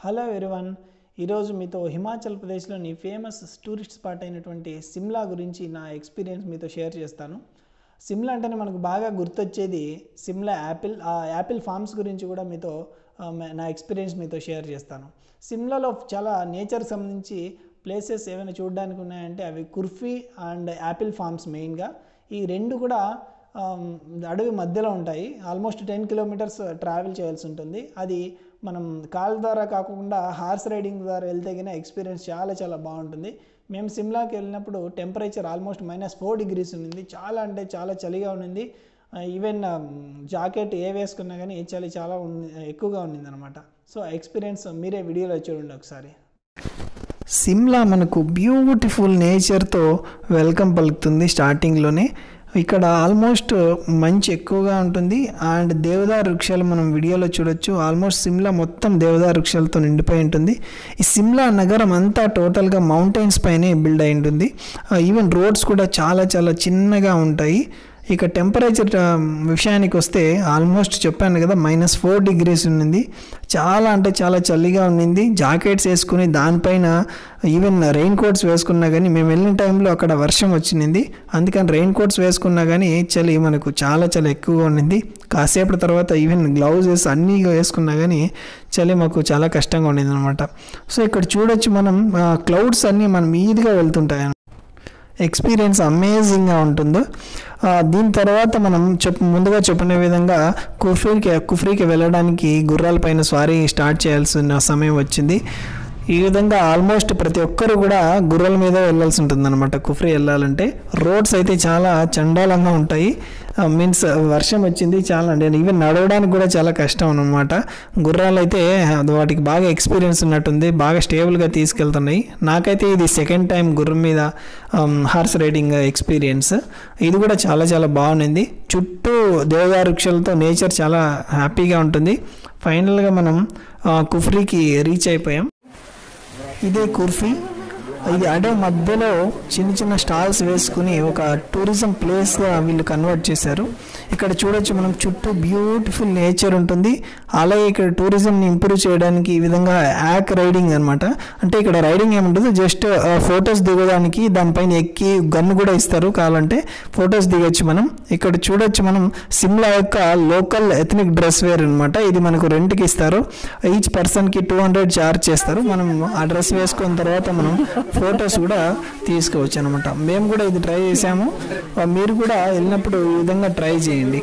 hello everyone ఈరోజు మీతో హిమాచల్ ప్రదేశ్లోని ఫేమస్ టూరిస్ట్ స్పాట్ అయినటువంటి సిమ్లా గురించి నా ఎక్స్పీరియన్స్ మీతో షేర్ చేస్తాను సిమ్లా అంటేనే మనకు బాగా గుర్తొచ్చేది సిమ్లా యాపిల్ ఆ యాపిల్ ఫార్మ్స్ గురించి కూడా మీతో ఆ, మ- నా ఎక్స్పీరియన్స్ మీతో షేర్ చేస్తాను సిమ్లాలో చాలా నేచర్ సంబంధించి ప్లేసెస్ ఏమైనా చూడడానికి ఉన్నాయంటే అవి కుర్ఫీ అండ్ యాపిల్ ఫార్మ్స్ మెయిన్గా ఈ రెండు కూడా ఆమ్, అడవి మధ్యలో ఉంటాయి ఆల్మోస్ట్ టెన్ కిలోమీటర్స్ ట్రావెల్ చేయాల్సి ఉంటుంది అది మనం కాల్ ద్వారా కాకుండా హార్స్ రైడింగ్ ద్వారా వెళ్తే కన్నా ఎక్స్పీరియన్స్ చాలా చాలా బాగుంటుంది మేము సిమ్లాకి వెళ్ళినప్పుడు temperature almost minus four degrees ఉంది చాలా అంటే చాలా చలిగా ఉండింది ఈవెన్ జాకెట్ ఏ వేసుకున్నా కానీ చలి చాలా ఉంది ఎక్కువగా ఉండింది అనమాట సో ఎక్స్పీరియన్స్ మీరే వీడియోలో చూడండి ఒకసారి సిమ్లా మనకు బ్యూటిఫుల్ నేచర్తో వెల్కమ్ పలుకుతుంది స్టార్టింగ్లోనే ఇక్కడ ఆల్మోస్ట్ మంచి ఎక్కువగా ఉంటుంది అండ్ దేవదారు వృక్షాలు మనం వీడియోలో చూడొచ్చు ఆల్మోస్ట్ సిమ్లా మొత్తం దేవదారు వృక్షాలతో నిండిపోయి ఉంటుంది ఈ సిమ్లా నగరం అంతా టోటల్గా మౌంటైన్స్ పైనే బిల్డ్ అయి ఉంటుంది ఈవెన్ రోడ్స్ కూడా చాలా చాలా చిన్నగా ఉంటాయి ఇక టెంపరేచర్ విషయానికి వస్తే ఆల్మోస్ట్ చెప్పాను కదా మైనస్ ఫోర్ డిగ్రీస్ ఉన్నింది చాలా అంటే చాలా చలిగా ఉన్నింది జాకెట్స్ వేసుకుని దానిపైన ఈవెన్ రెయిన్ కోట్స్ వేసుకున్నా కానీ మేము వెళ్ళిన టైంలో అక్కడ వర్షం వచ్చింది అందుకని రెయిన్ కోట్స్ వేసుకున్నా కానీ చలి మనకు చాలా చాలా ఎక్కువగా ఉన్నింది కాసేపటి తర్వాత ఈవెన్ గ్లౌజెస్ అన్నీ వేసుకున్నా కానీ చలి మాకు చాలా కష్టంగా ఉండింది అనమాట సో ఇక్కడ చూడొచ్చు మనం క్లౌడ్స్ అన్నీ మన మీదుగా వెళ్తుంటాయి ఎక్స్పీరియన్స్ అమేజింగ్గా ఉంటుందో ఆ, దీని తర్వాత మనం చెప్ ముందుగా చెప్పిన విధంగా కుఫ్రీకి కుఫ్రీకి వెళ్ళడానికి గుర్రాల పైన స్వారీ స్టార్ట్ చేయాల్సిన సమయం వచ్చింది ఈ విధంగా ఆల్మోస్ట్ ప్రతి ఒక్కరు కూడా గుర్రాల మీద వెళ్ళాల్సి ఉంటుంది అనమాట కుఫ్రీ వెళ్ళాలంటే రోడ్స్ అయితే చాలా చండాలంగా ఉంటాయి మీన్స్ వర్షం వచ్చింది చాలా అంటే ఈవెన్ నడవడానికి కూడా చాలా కష్టం అనమాట గుర్రాలు అయితే అది వాటికి బాగా ఎక్స్పీరియన్స్ ఉన్నట్టుంది బాగా స్టేబుల్గా తీసుకెళ్తున్నాయి నాకైతే ఇది సెకండ్ టైం గుర్రం మీద హార్స్ రైడింగ్ ఎక్స్పీరియన్స్ ఇది కూడా చాలా చాలా బాగుంది చుట్టూ దేవదారు వృక్షాలతో నేచర్ చాలా హ్యాపీగా ఉంటుంది ఫైనల్గా మనం ఆ, కుఫ్రీకి రీచ్ అయిపోయాం ఇదే కుర్ఫీ ఇది అడవి మధ్యలో చిన్న చిన్న స్టాల్స్ వేసుకుని ఒక టూరిజం ప్లేస్గా వీళ్ళు కన్వర్ట్ చేశారు ఇక్కడ చూడొచ్చు మనం చుట్టూ బ్యూటిఫుల్ నేచర్ ఉంటుంది అలాగే ఇక్కడ టూరిజంని ఇంప్రూవ్ చేయడానికి ఈ విధంగా యాక్ రైడింగ్ అనమాట అంటే ఇక్కడ రైడింగ్ ఏముంటుంది జస్ట్ ఫొటోస్ దిగడానికి దానిపైన ఎక్కి గన్ను కూడా ఇస్తారు కావాలంటే ఫొటోస్ దిగొచ్చు మనం ఇక్కడ చూడొచ్చు మనం సిమ్లా యొక్క లోకల్ ఎథనిక్ డ్రెస్ వేర్ అనమాట ఇది మనకు రెంట్కి ఇస్తారు ఈచ్ పర్సన్కి టూ హండ్రెడ్ చార్జ్ చేస్తారు మనం ఆ డ్రెస్ వేసుకున్న తర్వాత మనం ఫొటోస్ కూడా తీసుకోవచ్చు అనమాట మేము కూడా ఇది ట్రై చేసాము ఆ, మీరు కూడా వెళ్ళినప్పుడు ఈ విధంగా ట్రై చేయండి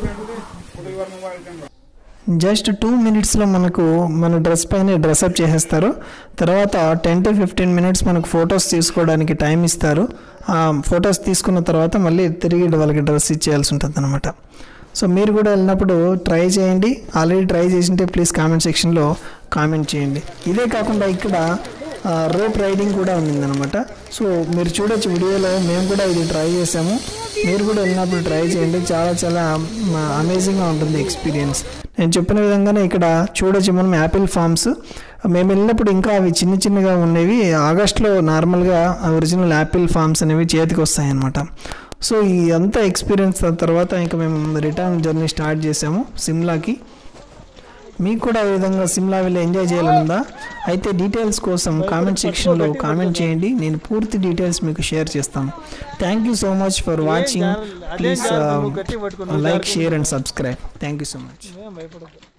జస్ట్ టూ మినిట్స్లో మనకు మన డ్రెస్ పైన డ్రెస్అప్ చేసేస్తారు తర్వాత టెన్ టు ఫిఫ్టీన్ మినిట్స్ మనకు ఫొటోస్ తీసుకోవడానికి టైం ఇస్తారు ఆ ఫొటోస్ తీసుకున్న తర్వాత మళ్ళీ తిరిగి వాళ్ళకి డ్రెస్ ఇచ్చేయాల్సి ఉంటుంది అనమాట సో మీరు కూడా వెళ్ళినప్పుడు ట్రై చేయండి ఆల్రెడీ ట్రై చేసింటే ప్లీజ్ కామెంట్ సెక్షన్లో కామెంట్ చేయండి ఇదే కాకుండా ఇక్కడ రోప్ రైడింగ్ కూడా ఉండిందనమాట సో మీరు చూడొచ్చు వీడియోలో మేము కూడా ఇది ట్రై చేసాము మీరు కూడా వెళ్ళినప్పుడు ట్రై చేయండి చాలా చాలా అమేజింగ్గా ఉంటుంది ఎక్స్పీరియన్స్ నేను చెప్పిన విధంగానే ఇక్కడ చూడొచ్చు మనం యాపిల్ ఫార్మ్స్ మేము వెళ్ళినప్పుడు ఇంకా అవి చిన్న చిన్నగా ఉన్నవి ఆగస్ట్లో నార్మల్గా ఒరిజినల్ యాపిల్ ఫార్మ్స్ అనేవి చేతికి వస్తాయన్నమాట సో ఈ అంతా ఎక్స్పీరియన్స్ తర్వాత ఇంకా మేము రిటర్న్ జర్నీ స్టార్ట్ చేసాము సిమ్లాకి మీకు కూడా ఈ విధంగా సిమ్లా వెళ్ళి ఎంజాయ్ చేయాలనుందా అయితే డీటెయిల్స్ కోసం కామెంట్ సెక్షన్లో కామెంట్ చేయండి నేను పూర్తి డీటెయిల్స్ మీకు షేర్ చేస్తాను thank you so much for watching please like share and subscribe thank you so much ఏం భయపడద్దు